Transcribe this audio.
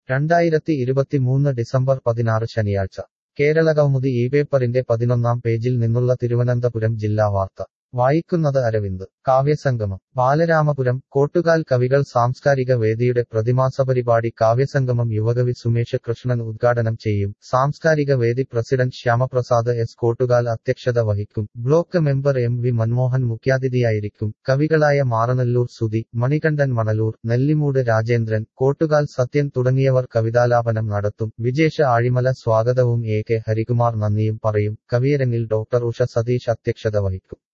രണ്ടായിരത്തി ഇരുപത്തിമൂന്ന് ഡിസംബർ പതിനാറ് ശനിയാഴ്ച കേരളകൗമുദി ഈ പേപ്പറിന്റെ പതിനൊന്നാം പേജിൽ നിന്നുള്ള തിരുവനന്തപുരം ജില്ലാ വാർത്ത വായിക്കുന്നത് അരവിന്ദ് കാവ്യസംഗമം ബാലരാമപുരം കോട്ടുകാൽ കവികൾ സാംസ്കാരിക വേദിയുടെ പ്രതിമാസ പരിപാടി കാവ്യസംഗമം യുവകവി സുമേഷ് കൃഷ്ണൻ ഉദ്ഘാടനം ചെയ്യും സാംസ്കാരിക വേദി പ്രസിഡന്റ് ശ്യാമപ്രസാദ് എസ് കോട്ടുകാൽ അധ്യക്ഷത വഹിക്കും block member M V Manmohan മുഖ്യാതിഥിയായിരിക്കും കവികളായ മാറനല്ലൂർ സുധി മണികണ്ഠൻ മണലൂർ നെല്ലിമൂട് രാജേന്ദ്രൻ കോട്ടുകാൽ സത്യൻ തുടങ്ങിയവർ കവിതാലാപനം നടത്തും വിജേഷ ആഴിമല സ്വാഗതവും എ കെ ഹരികുമാർ നന്ദിയും പറയും കവിയരങ്ങിൽ ഡോക്ടർ ഉഷ സതീഷ് അധ്യക്ഷത വഹിക്കും